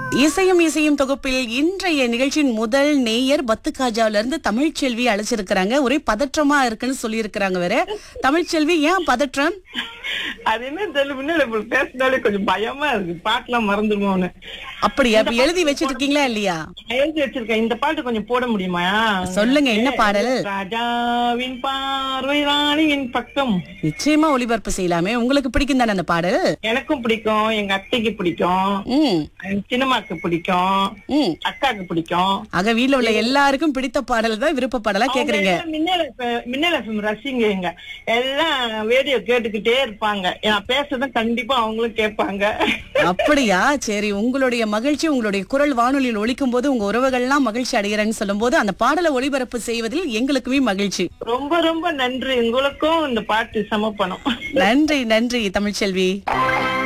இசையும் இசையும் தொகுப்பில் இன்றைய நிகழ்ச்சியின் முதல் நேயர் பத்துக்காஜாவில இருந்து தமிழ்ச்செல்வி அழைச்சிருக்கிறாங்க ஒரே பதற்றமா இருக்குன்னு சொல்லியிருக்கிறாங்க வேற தமிழ்ச்செல்வி ஏன் பதற்றம் அது என்ன தெரியல முன்னாடி இப்படி பேசினாலே கொஞ்சம் பயமா இருக்கு பாட்டுலாம் மறந்துடுமோன்னு அப்படியா இப்ப எழுதி வச்சிட்டு இருக்கீங்களா இல்லையா எழுதி வச்சிருக்கேன் இந்த பாட்டு கொஞ்சம் போட முடியுமா சொல்லுங்க என்ன பாடல் ராஜாவின் பார்வை ராணியின் பக்கம் நிச்சயமா ஒளிபரப்பு செய்யலாமே உங்களுக்கு பிடிக்கும் தானே அந்த பாடல் எனக்கும் பிடிக்கும் எங்க அத்தைக்கு பிடிக்கும் ம் எங்க சின்னம்மாக்கு பிடிக்கும் ம் அக்காக்கு பிடிக்கும் ஆக வீட்ல உள்ள எல்லாருக்கும் பிடித்த பாடல் தான் விருப்ப பாடலா கேக்குறீங்க அவங்க எல்லாம் மின்னல் FM மின்னல் FM ரசிங்கங்க எல்லாம் ரேடியோ கேட்டுக்கிட்டே இருப்பாங்க நான் பேசுறத கண்டிப்பா அவங்களும் கேட்பாங்க அப்படியா சரி உங்களுடைய மகிழ்ச்சி உங்களுடைய குரல் வானொலியில் ஒலிக்கும் போது உங்க உறவுகள்லாம் மகிழ்ச்சி அடைகிறேன்னு சொல்லும்போது அந்த பாடலை ஒளிபரப்பு செய்வதில் எங்களுக்குமே மகிழ்ச்சி ரொம்ப ரொம்ப நன்றி உங்களுக்கும் இந்த பாட்டு சமர்ப்பணம் நன்றி நன்றி தமிழ்ச்செல்வி